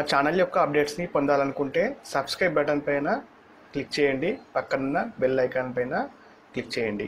channel యొక్క అప్డేట్స్ని పొందాలనుకుంటే subscribe button పైన క్లిక్ చేయండి పక్కనున్న బెల్ ఐకాన్ పైన క్లిక్ చేయండి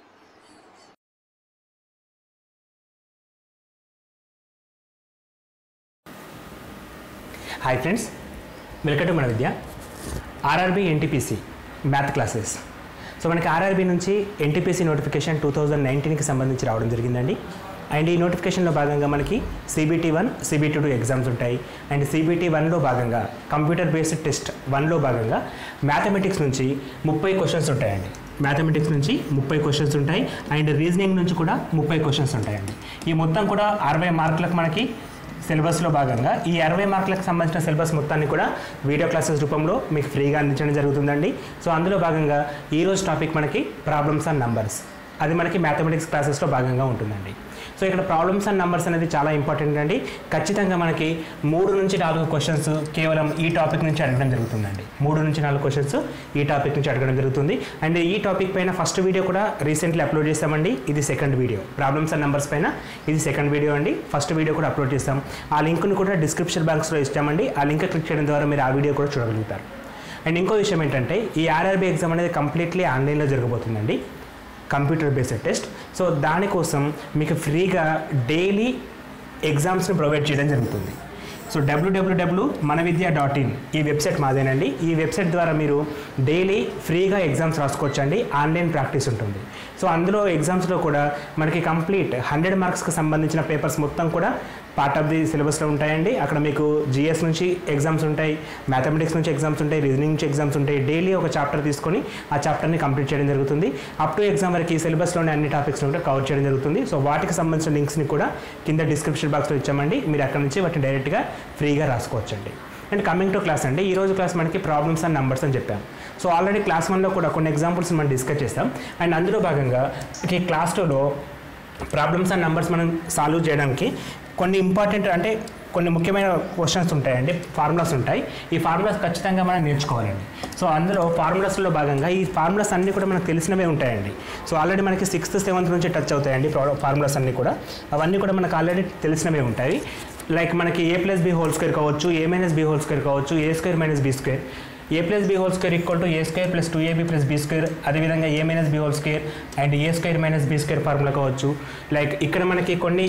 hi friends welcome to Mana Vidya RRB NTPC math classes so మనకి ఆర్ఆర్బి నుంచి ఎన్టీపీసీ నోటిఫికేషన్ టూ థౌజండ్ నైన్టీన్కి సంబంధించి రావడం జరిగిందండి అండ్ ఈ నోటిఫికేషన్లో భాగంగా మనకి CBT one CBT two exams ఉంటాయి అండ్ సిబిటీ వన్లో భాగంగా కంప్యూటర్ బేస్డ్ టెస్ట్ వన్లో భాగంగా మ్యాథమెటిక్స్ నుంచి ముప్పై క్వశ్చన్స్ ఉంటాయండి మ్యాథమెటిక్స్ నుంచి ముప్పై క్వశ్చన్స్ ఉంటాయి అండ్ రీజనింగ్ నుంచి కూడా ముప్పై క్వశ్చన్స్ ఉంటాయండి ఈ మొత్తం కూడా అరవై మార్కులకు మనకి సిలబస్లో భాగంగా ఈ అరవై మార్కులకు సంబంధించిన సిలబస్ మొత్తాన్ని కూడా వీడియో క్లాసెస్ రూపంలో మీకు ఫ్రీగా అందించడం జరుగుతుందండి సో అందులో భాగంగా ఈరోజు టాపిక్ మనకి ప్రాబ్లమ్స్ అండ్ నంబర్స్ అది మనకి మ్యాథమెటిక్స్ క్లాసెస్లో భాగంగా ఉంటుందండి సో ఇక్కడ ప్రాబ్లమ్స్ అండ్ నంబర్స్ అనేది చాలా ఇంపార్టెంట్ అండి ఖచ్చితంగా మనకి మూడు నుంచి నాలుగు క్వశ్చన్స్ కేవలం ఈ టాపిక్ నుంచి అడగడం జరుగుతుందండి మూడు నుంచి నాలుగు క్వశ్చన్స్ ఈ టాపిక్ నుంచి అడగడం జరుగుతుంది అండ్ ఈ టాపిక్ పైన ఫస్ట్ వీడియో కూడా రీసెంట్లీ అప్లోడ్ చేస్తామండి ఇది second video problems and numbers పైన ఇది సెకండ్ వీడియో అండి ఫస్ట్ వీడియో కూడా అప్లోడ్ చేస్తాం ఆ లింక్ను కూడా డిస్క్రిప్షన్ బాక్స్లో ఇస్తామండి ఆ లింక్ క్లిక్ చేయడం ద్వారా మీరు ఆ వీడియో కూడా చూడగలుగుతారు అండ్ ఇంకో విషయం ఏంటంటే ఈ ఆర్ఆర్బీ ఎగ్జామ్ అనేది కంప్లీట్లీ ఆన్లైన్లో జరగబోతుందండి కంప్యూటర్ బేస్డ్ టెస్ట్ సో దానికోసం మీకు ఫ్రీగా డైలీ ఎగ్జామ్స్ని ప్రొవైడ్ చేయడం జరుగుతుంది so WWW Mana Vidya dot in ఈ వెబ్సైట్ మాదేనండి ఈ వెబ్సైట్ ద్వారా మీరు డైలీ ఫ్రీగా ఎగ్జామ్స్ రాసుకోవచ్చండి ఆన్లైన్ ప్రాక్టీస్ ఉంటుంది సో అందులో ఎగ్జామ్స్లో కూడా మనకి కంప్లీట్ హండ్రెడ్ మార్క్స్కి సంబంధించిన పేపర్స్ మొత్తం కూడా పార్ట్ ఆఫ్ ది సిలబస్లో ఉంటాయండి అక్కడ మీకు జిఎస్ నుంచి ఎగ్జామ్స్ ఉంటాయి మ్యాథమెటిక్స్ నుంచి ఎగ్జామ్స్ ఉంటాయి రీజనింగ్ నుంచి ఎగ్జామ్స్ ఉంటాయి డైలీ ఒక చాప్టర్ తీసుకొని ఆ చాప్టర్ని కంప్లీట్ చేయడం జరుగుతుంది అప్ టు ఎగ్జామ్ వరకు ఈ సిలబస్లోని అన్ని టాపిక్స్ కూడా కవర్ చేయడం జరుగుతుంది సో వాటికి సంబంధించిన లింక్స్ని కూడా కింద డిస్క్రిప్షన్ బాక్స్లో ఇచ్చామండి మీరు అక్కడ నుంచి వాటిని డైరెక్ట్గా ఫ్రీగా రాసుకోవచ్చండి అండ్ కమింగ్ టు క్లాస్ అండి ఈ రోజు క్లాస్ మనకి ప్రాబ్లమ్స్ అండ్ నంబర్స్ అని చెప్పాం సో ఆల్రెడీ క్లాస్ వన్లో కూడా కొన్ని ఎగ్జాంపుల్స్ మనం డిస్కస్ చేస్తాం అండ్ అందులో భాగంగా ఈ క్లాస్ టూలో ప్రాబ్లమ్స్ అండ్ నంబర్స్ మనం సాల్వ్ చేయడానికి కొన్ని ఇంపార్టెంట్ అంటే కొన్ని ముఖ్యమైన క్వశ్చన్స్ ఉంటాయండి ఫార్ములాస్ ఉంటాయి ఈ ఫార్ములాస్ ఖచ్చితంగా మనం నేర్చుకోవాలండి సో అందులో ఫార్ములాస్లో భాగంగా ఈ ఫార్ములాస్ అన్నీ కూడా మనకు తెలిసినవే ఉంటాయండి సో ఆల్రెడీ మనకి సిక్స్త్ సెవెంత్ నుంచి టచ్ అవుతాయండి ఫార్ములాస్ అన్నీ కూడా అవన్నీ కూడా మనకు ఆల్రెడీ తెలిసినవే ఉంటాయి లైక్ మనకి A plus B whole square కావచ్చు A minus B whole square కావచ్చు A square minus B square A plus B whole square equal to A square plus two AB plus B square అదేవిధంగా A minus B whole square and A square minus B square formula కావచ్చు like ఇక్కడ మనకి కొన్ని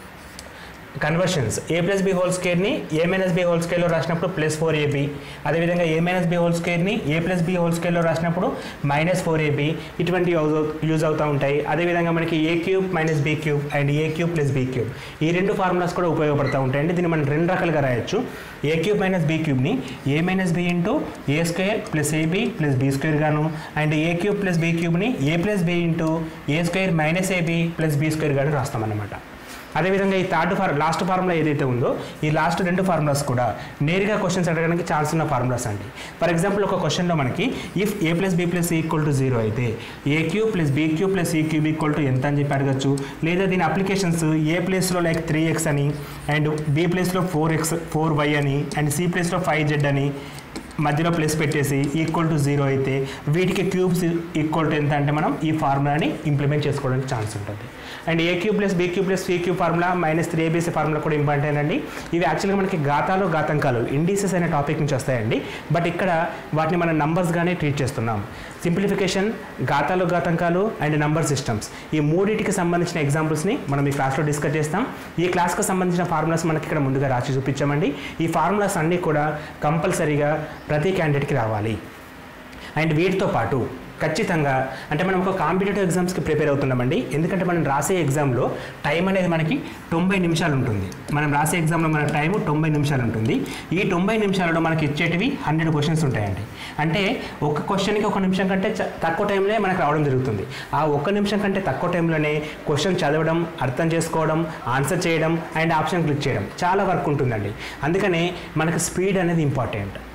conversions A plus B whole స్క్వేర్ని A minus B whole స్క్వేర్లో రాసినప్పుడు plus four AB అదేవిధంగా A minus B whole స్క్వేర్ని ఏ ప్లస్ బి హోల్ స్క్వేర్లో రాసినప్పుడు మైనస్ ఫోర్ ఏబీ ఇటువంటి యూజ్ యూజ్ అవుతూ ఉంటాయి అదేవిధంగా మనకి A cube minus B cube and A cube plus B cube ఈ రెండు ఫార్ములాస్ కూడా ఉపయోగపడుతూ ఉంటాయండి దీన్ని మనం రెండు రకాలుగా రాయొచ్చు ఏ క్యూబ్ మైనస్ బీ క్యూబ్ని A minus B into A square plus AB plus B square గాను and A cube plus B క్యూబ్ని A plus B into A square minus AB plus B square గాను రాస్తామన్నమాట అదేవిధంగా ఈ third for last formula ఏదైతే ఉందో ఈ last రెండు ఫార్ములాస్ కూడా నేరుగా క్వశ్చన్స్ అడగడానికి ఛాన్స్ ఉన్న ఫార్ములాస్ అండి ఫర్ ఎగ్జాంపుల్ ఒక క్వశ్చన్లో మనకి if A plus B plus equal to zero అయితే A cube plus B cube plus ఈ క్యూబ్ ఈక్వల్ టు ఎంత అని చెప్పి అడగచ్చు లేదా దీని అప్లికేషన్స్ ఏ ప్లేస్లో లైక్ త్రీ ఎక్స్ అని అండ్ బీ ప్లేస్లో ఫోర్ ఎక్స్ ఫోర్ వై అని అండ్ సి ప్లేస్లో ఫైవ్ జెడ్ అని మధ్యలో ప్లస్ పెట్టేసి ఈక్వల్ టు జీరో అయితే వీటికి క్యూబ్స్ ఈక్వల్ టు ఎంత అంటే మనం ఈ ఫార్ములాని ఇంప్లిమెంట్ చేసుకోవడానికి ఛాన్స్ ఉంటుంది and A cube plus B cube plus C cube formula minus three ABC formula కూడా ఇంపార్టెంట్ అండి ఇవి యాక్చువల్గా మనకి ఘాతాలు ఘాతంకాలు ఇండీసెస్ అనే టాపిక్ నుంచి వస్తాయండి బట్ ఇక్కడ వాటిని మనం నంబర్స్గానే ట్రీట్ చేస్తున్నాం సింప్లిఫికేషన్ ఘాతాలు ఘాతంకాలు అండ్ నంబర్ సిస్టమ్స్ ఈ మూడింటికి సంబంధించిన ఎగ్జాంపుల్స్ని మనం ఈ క్లాస్లో డిస్కస్ చేస్తాం ఈ క్లాస్కి సంబంధించిన ఫార్ములాస్ మనకి ఇక్కడ ముందుగా రాసి చూపించామండి ఈ ఫార్ములాస్ అన్నీ కూడా కంపల్సరీగా ప్రతి క్యాండిడేట్కి రావాలి అండ్ వీటితో పాటు ఖచ్చితంగా అంటే మనం ఒక కాంపిటేటివ్ ఎగ్జామ్స్కి ప్రిపేర్ అవుతున్నామండి ఎందుకంటే మనం రాసే ఎగ్జామ్లో టైం అనేది మనకి తొంభై నిమిషాలు ఉంటుంది మనం రాసే ఎగ్జామ్లో మన టైం తొంభై నిమిషాలు ఉంటుంది ఈ తొంభై నిమిషాలలో మనకి ఇచ్చేటివి హండ్రెడ్ క్వశ్చన్స్ ఉంటాయండి అంటే ఒక క్వశ్చన్కి ఒక నిమిషం కంటే చ- తక్కువ టైంలో మనకు రావడం జరుగుతుంది ఆ ఒక్క నిమిషం కంటే తక్కువ టైంలోనే క్వశ్చన్ చదవడం అర్థం చేసుకోవడం ఆన్సర్ చేయడం అండ్ ఆప్షన్ క్లిక్ చేయడం చాలా వర్క్ ఉంటుందండి అందుకనే మనకు స్పీడ్ అనేది ఇంపార్టెంట్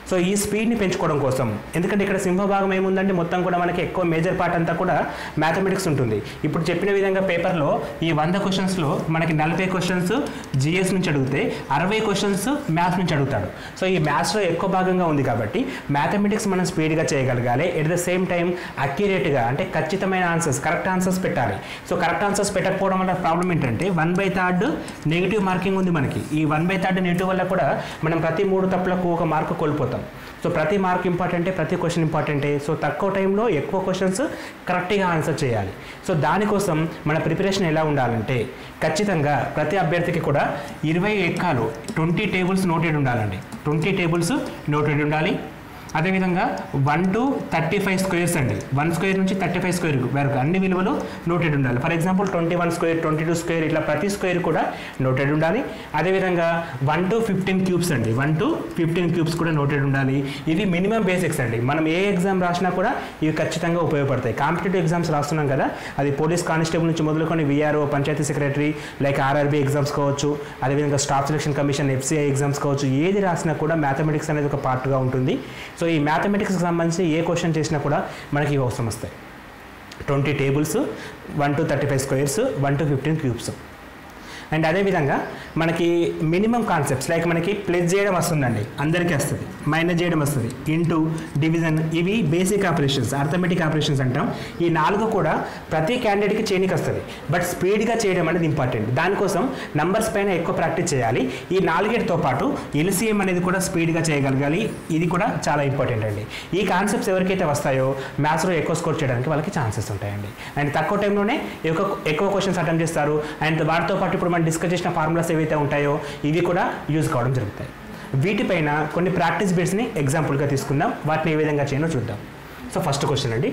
సో ఈ స్పీడ్ని పెంచుకోవడం కోసం ఎందుకంటే ఇక్కడ సింహభాగం ఏముందంటే మొత్తం కూడా మనకి ఎక్కువ మేజర్ పార్ట్ అంతా కూడా మ్యాథమెటిక్స్ ఉంటుంది ఇప్పుడు చెప్పిన విధంగా పేపర్లో ఈ వంద క్వశ్చన్స్లో మనకి నలభై క్వశ్చన్స్ జిఎస్ నుంచి అడిగితే అరవై క్వశ్చన్స్ మ్యాథ్స్ నుంచి అడుగుతాడు సో ఈ మ్యాథ్స్లో ఎక్కువ భాగంగా ఉంది కాబట్టి మ్యాథమెటిక్స్ మనం స్పీడ్గా చేయగలగాలి ఎట్ ద సేమ్ టైం అక్యురేట్గా అంటే ఖచ్చితమైన ఆన్సర్స్ కరెక్ట్ ఆన్సర్స్ పెట్టాలి సో కరెక్ట్ ఆన్సర్స్ పెట్టకపోవడం వల్ల ప్రాబ్లం ఏంటంటే one by third negative marking ఉంది మనకి ఈ వన్ బై థర్డ్ నెగిటివ్ వల్ల కూడా మనం ప్రతి మూడు తప్పులకు ఒక మార్కు కోల్పోతాం సో ప్రతి మార్క్ ఇంపార్టెంటే ప్రతి క్వశ్చన్ ఇంపార్టెంటే సో తక్కువ టైంలో ఎక్కువ క్వశ్చన్స్ కరెక్ట్గా ఆన్సర్ చేయాలి సో దానికోసం మన ప్రిపరేషన్ ఎలా ఉండాలంటే ఖచ్చితంగా ప్రతి అభ్యర్థికి కూడా ఇరవై ఎక్కాలు ట్వంటీ టేబుల్స్ నోటెడ్ ఉండాలండి ట్వంటీ టేబుల్స్ నోటెడ్ ఉండాలి అదేవిధంగా one to thirty five squares అండి వన్ స్క్వేర్ నుంచి థర్టీ ఫైవ్ స్క్వేర్ వరకు అన్ని విలువలు నోటెడ్ ఉండాలి for example twenty one square twenty two square ఇట్లా ప్రతి స్క్వేర్ కూడా నోటెడ్ ఉండాలి అదేవిధంగా వన్ టు ఫిఫ్టీన్ క్యూబ్స్ అండి వన్ టు ఫిఫ్టీన్ క్యూబ్స్ కూడా నోటెడ్ ఉండాలి ఇవి మినిమం బేసిక్స్ అండి మనం ఏ ఎగ్జామ్ రాసినా కూడా ఇవి ఖచ్చితంగా ఉపయోగపడతాయి కాంపిటేటివ్ ఎగ్జామ్స్ రాస్తున్నాం కదా అది పోలీస్ కానిస్టేబుల్ నుంచి మొదలుకొని VRO panchayat secretary like RRB exams కావచ్చు అదేవిధంగా staff selection commission FCI exams కావచ్చు ఏది రాసినా కూడా మ్యాథమెటిక్స్ అనేది ఒక పార్ట్గా ఉంటుంది సో ఈ మ్యాథమెటిక్స్కి సంబంధించి ఏ క్వశ్చన్ చేసినా కూడా మనకి ఇవి అవసరం వస్తాయి twenty tables one to thirty five squares one to fifteen cubes and అదేవిధంగా మనకి మినిమం కాన్సెప్ట్స్ లైక్ మనకి ప్లస్ చేయడం వస్తుందండి అందరికీ వస్తుంది మైనస్ చేయడం వస్తుంది ఇంటూ డివిజన్ ఇవి బేసిక్ ఆపరేషన్స్ అర్థమెటిక్ ఆపరేషన్స్ అంటాం ఈ నాలుగు కూడా ప్రతి క్యాండిడేట్కి చేయనికి వస్తుంది బట్ స్పీడ్గా చేయడం అనేది ఇంపార్టెంట్ దానికోసం నంబర్స్ పైన ఎక్కువ ప్రాక్టీస్ చేయాలి ఈ నాలుగేటితో పాటు ఎల్సీఎం అనేది కూడా స్పీడ్గా చేయగలగాలి ఇది కూడా చాలా ఇంపార్టెంట్ అండి ఈ కాన్సెప్ట్స్ ఎవరికైతే వస్తాయో మ్యాథ్స్లో ఎక్కువ స్కోర్ చేయడానికి వాళ్ళకి ఛాన్సెస్ ఉంటాయండి అండ్ తక్కువ టైంలోనే ఎక్కువ ఎక్కువ క్వశ్చన్స్ అటెంప్ట్ చేస్తారు అండ్ వాటితో పాటు ఇప్పుడు మనం డిస్కస్ చేసిన ఫార్ములాస్ ఏవైతే ఉంటాయో ఇవి కూడా యూజ్ కావడం జరుగుతాయి వీటిపైన కొన్ని ప్రాక్టీస్ బిట్స్ని ఎగ్జాంపుల్గా తీసుకుందాం వాటిని ఏ విధంగా చేయనో చూద్దాం సో ఫస్ట్ క్వశ్చన్ అండి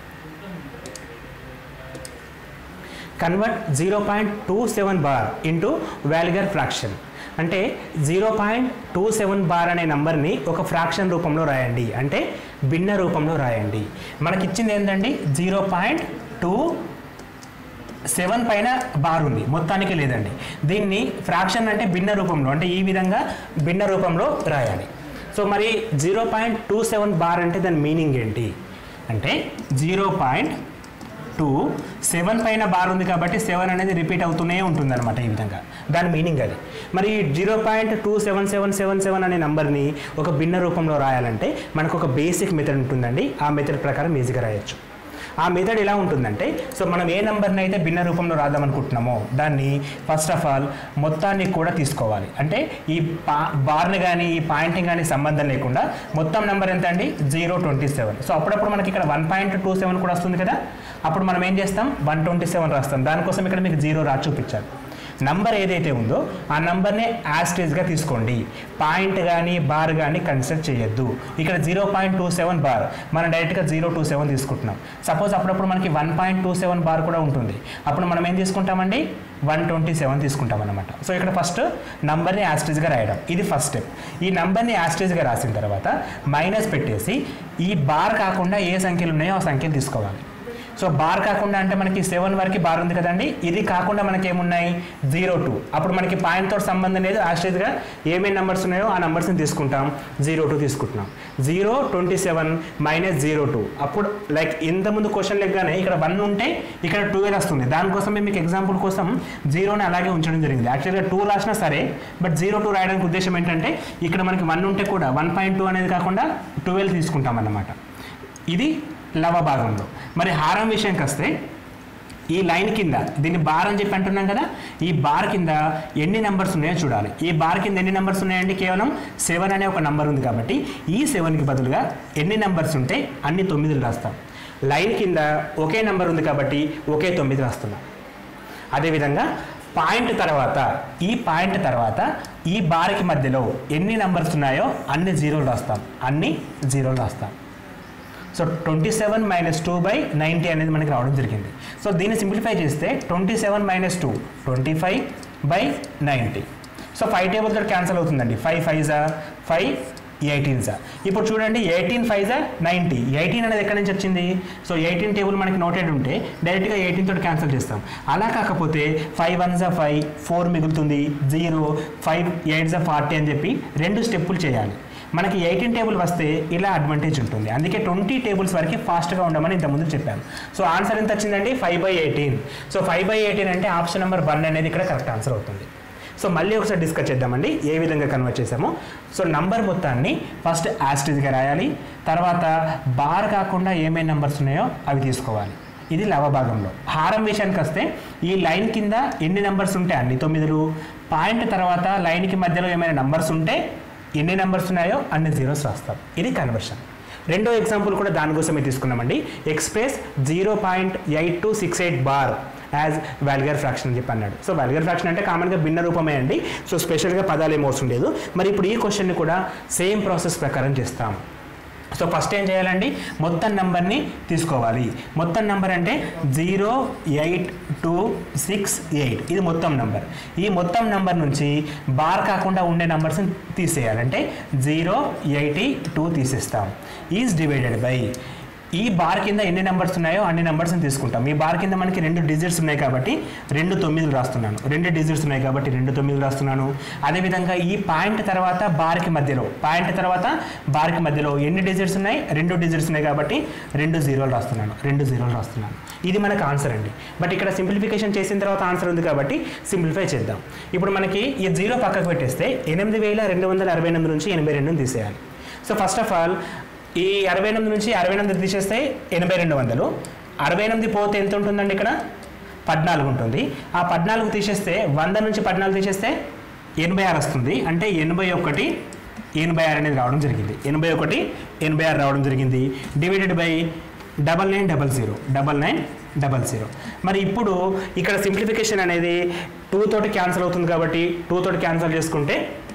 convert zero point two seven bar into vulgar fraction అంటే zero point two seven bar అనే నంబర్ని ఒక ఫ్రాక్షన్ రూపంలో రాయండి అంటే భిన్న రూపంలో రాయండి మనకిచ్చింది ఏంటండి జీరో పాయింట్ టూ సెవెన్ పైన బార్ ఉంది మొత్తానికి లేదండి దీన్ని ఫ్రాక్షన్ అంటే భిన్న రూపంలో అంటే ఈ విధంగా భిన్న రూపంలో రాయాలి సో మరి zero point two seven bar అంటే దాని మీనింగ్ ఏంటి అంటే జీరో పాయింట్ టూ సెవెన్ పైన బార్ ఉంది కాబట్టి సెవెన్ అనేది రిపీట్ అవుతూనే ఉంటుంది అనమాట ఈ విధంగా దాని మీనింగ్ అది మరి zero point two seven seven seven seven అనే నెంబర్ని ఒక భిన్న రూపంలో రాయాలంటే మనకు ఒక బేసిక్ మెథడ్ ఉంటుందండి ఆ మెథడ్ ప్రకారం ఈజీగా రాయొచ్చు ఆ మెథడ్ ఎలా ఉంటుందంటే సో మనం ఏ నెంబర్ని అయితే భిన్న రూపంలో రాద్దాం అనుకుంటున్నామో దాన్ని ఫస్ట్ ఆఫ్ ఆల్ మొత్తాన్ని కూడా తీసుకోవాలి అంటే ఈ పా బార్ని కానీ ఈ పాయింట్ని కానీ సంబంధం లేకుండా మొత్తం నెంబర్ ఎంత అండి జీరో ట్వంటీ సెవెన్ సో అప్పుడప్పుడు మనకి ఇక్కడ వన్ పాయింట్ టూ సెవెన్ కూడా వస్తుంది కదా అప్పుడు మనం ఏం చేస్తాం వన్ ట్వంటీ సెవెన్ రాస్తాం దానికోసం ఇక్కడ మీకు జీరో రా చూపించాలి నంబర్ ఏదైతే ఉందో ఆ నంబర్ని యాస్టేజ్గా తీసుకోండి పాయింట్ కానీ బార్ కానీ కన్సిడర్ చేయొద్దు ఇక్కడ zero point two seven bar మనం డైరెక్ట్గా జీరో టూ సెవెన్ తీసుకుంటున్నాం సపోజ్ అప్పుడప్పుడు మనకి one point two seven bar కూడా ఉంటుంది అప్పుడు మనం ఏం తీసుకుంటామండి వన్ ట్వంటీ సెవెన్ తీసుకుంటాం అనమాట సో ఇక్కడ ఫస్ట్ నంబర్ని యాస్టేజ్గా రాయడం ఇది ఫస్ట్ స్టెప్ ఈ నంబర్ని యాస్టేజ్గా రాసిన తర్వాత మైనస్ పెట్టేసి ఈ బార్ కాకుండా ఏ సంఖ్యలు ఉన్నాయో ఆ సంఖ్యలు తీసుకోవాలి సో బార్ కాకుండా అంటే మనకి సెవెన్ వరకు బార్ ఉంది కదండి ఇది కాకుండా మనకి ఏమున్నాయి జీరో టూ అప్పుడు మనకి పాయింట్తో సంబంధం లేదు యాస్టేజ్గా ఏమేమి నెంబర్స్ ఉన్నాయో ఆ నెంబర్స్ని తీసుకుంటాం జీరో టూ తీసుకుంటున్నాం zero twenty seven minus zero two అప్పుడు లైక్ ఇంతకుముందు క్వశ్చన్ లెగ్గానే ఇక్కడ వన్ ఉంటే ఇక్కడ ట్వెల్వ్ వస్తుంది దానికోసమే మీకు ఎగ్జాంపుల్ కోసం జీరోని అలాగే ఉంచడం జరిగింది యాక్చువల్గా టూ రాసినా సరే బట్ జీరో టూ రాయడానికి ఉద్దేశం ఏంటంటే ఇక్కడ మనకి వన్ ఉంటే కూడా వన్ పాయింట్ టూ అనేది కాకుండా ట్వెల్వ్ తీసుకుంటాం అన్నమాట ఇది లవ భాగంలో మరి హారం విషయంకి వస్తే ఈ లైన్ కింద దీన్ని బార్ అని చెప్పి అంటున్నాం కదా ఈ బార్ కింద ఎన్ని నెంబర్స్ ఉన్నాయో చూడాలి ఈ బార్ కింద ఎన్ని నెంబర్స్ ఉన్నాయండి కేవలం సెవెన్ అనే ఒక నెంబర్ ఉంది కాబట్టి ఈ సెవెన్కి బదులుగా ఎన్ని నెంబర్స్ ఉంటే అన్ని తొమ్మిదిలు రాస్తాం లైన్ కింద ఒకే నెంబర్ ఉంది కాబట్టి ఒకే తొమ్మిది రాస్తున్నాం అదేవిధంగా పాయింట్ తర్వాత ఈ పాయింట్ తర్వాత ఈ బార్కి మధ్యలో ఎన్ని నెంబర్స్ ఉన్నాయో అన్ని జీరోలు రాస్తాం అన్ని జీరోలు రాస్తాం so twenty seven minus two by ninety అనేది మనకి రావడం జరిగింది సో దీన్ని సింప్లిఫై చేస్తే twenty seven minus two twenty five by ninety so five table తోటి క్యాన్సిల్ అవుతుందండి ఫైవ్ ఫైవ్ జా ఫైవ్ ఎయిటీన్ జా ఇప్పుడు చూడండి ఎయిటీన్ ఫైవ్ జా నైంటీ ఎయిటీన్ అనేది ఎక్కడి నుంచి వచ్చింది సో ఎయిటీన్ టేబుల్ మనకి నోటెడ్ ఉంటే డైరెక్ట్గా ఎయిటీన్ తోటి క్యాన్సిల్ చేస్తాం అలా కాకపోతే ఫైవ్ వన్ జా ఫైవ్ ఫోర్ మిగులుతుంది జీరో ఫైవ్ ఎయిట్ జా ఫార్టీ అని చెప్పి రెండు స్టెప్పులు చేయాలి మనకి ఎయిటీన్ టేబుల్ వస్తే ఇలా అడ్వాంటేజ్ ఉంటుంది అందుకే ట్వంటీ టేబుల్స్ వరకు ఫాస్ట్గా ఉండమని ఇంతకుముందు చెప్పాను సో ఆన్సర్ ఎంత వచ్చిందండి five by eighteen so five by eighteen అంటే ఆప్షన్ నెంబర్ వన్ అనేది ఇక్కడ కరెక్ట్ ఆన్సర్ అవుతుంది సో మళ్ళీ ఒకసారి డిస్కస్ చేద్దామండి ఏ విధంగా కన్వర్ట్ చేసామో సో నంబర్ మొత్తాన్ని ఫస్ట్ యాస్టిజ్గా రాయాలి తర్వాత బార్ కాకుండా ఏమేమి నంబర్స్ ఉన్నాయో అవి తీసుకోవాలి ఇది లవ భాగంలో హారం విషయానికి వస్తే ఈ లైన్ కింద ఎన్ని నెంబర్స్ ఉంటే అన్ని తొమ్మిదిలు పాయింట్ తర్వాత లైన్కి మధ్యలో ఏమైనా నంబర్స్ ఉంటే ఎన్ని నెంబర్స్ ఉన్నాయో అన్ని జీరోస్ రాస్తాం ఇది కన్వర్షన్ రెండో ఎగ్జాంపుల్ కూడా దానికోసమే తీసుకున్నామండి express zero point eight two six eight bar as vulgar fraction అని చెప్పి అన్నాడు సో వాల్గర్ ఫ్రాక్షన్ అంటే కామన్గా భిన్న రూపమే అండి సో స్పెషల్గా పదాలు ఏం అవసరం లేదు మరి ఇప్పుడు ఈ క్వశ్చన్ని కూడా సేమ్ ప్రాసెస్ ప్రకారం చేస్తాం సో ఫస్ట్ ఏం చేయాలండి మొత్తం నెంబర్ని తీసుకోవాలి మొత్తం నెంబర్ అంటే zero eight two six eight ఇది మొత్తం నెంబర్ ఈ మొత్తం నెంబర్ నుంచి బార్ కాకుండా ఉండే నెంబర్స్ని తీసేయాలంటే జీరో ఎయిటీ టూ తీసేస్తాం ఈజ్ డివైడెడ్ బై ఈ బార్ కింద ఎన్ని నెంబర్స్ ఉన్నాయో అన్ని నెంబర్స్ని తీసుకుంటాం ఈ బార్ కింద మనకి రెండు డిజిట్స్ ఉన్నాయి కాబట్టి రెండు తొమ్మిదిలు రాస్తున్నాను రెండు డిజిట్స్ ఉన్నాయి కాబట్టి రెండు తొమ్మిదిలు రాస్తున్నాను అదేవిధంగా ఈ పాయింట్ తర్వాత బార్కి మధ్యలో పాయింట్ తర్వాత బార్కి మధ్యలో ఎన్ని డిజిట్స్ ఉన్నాయి రెండు డిజిట్స్ ఉన్నాయి కాబట్టి రెండు జీరోలు రాస్తున్నాను రెండు జీరోలు రాస్తున్నాను ఇది మనకు ఆన్సర్ అండి బట్ ఇక్కడ సింప్లిఫికేషన్ చేసిన తర్వాత ఆన్సర్ ఉంది కాబట్టి సింప్లిఫై చేద్దాం ఇప్పుడు మనకి ఈ జీరో పక్కకు పెట్టేస్తే ఎనిమిది వేల రెండు వందల అరవై ఎనిమిది నుంచి ఎనభై రెండుని తీసేయాలి సో ఫస్ట్ ఆఫ్ ఆల్ ఈ అరవై ఎనిమిది నుంచి అరవై ఎనిమిది తీసేస్తే ఎనభై రెండు వందలు అరవై ఎనిమిది పోతే ఎంత ఉంటుందండి ఇక్కడ పద్నాలుగు ఉంటుంది ఆ పద్నాలుగు తీసేస్తే వంద నుంచి పద్నాలుగు తీసేస్తే ఎనభై ఆరు వస్తుంది అంటే ఎనభై ఒకటి ఎనభై ఆరు అనేది రావడం జరిగింది ఎనభై ఒకటి ఎనభై ఆరు రావడం జరిగింది divided by double nine double zero double nine double zero మరి ఇప్పుడు ఇక్కడ సింప్లిఫికేషన్ అనేది టూ తోటి క్యాన్సిల్ అవుతుంది కాబట్టి టూ తోటి క్యాన్సిల్ చేసుకుంటే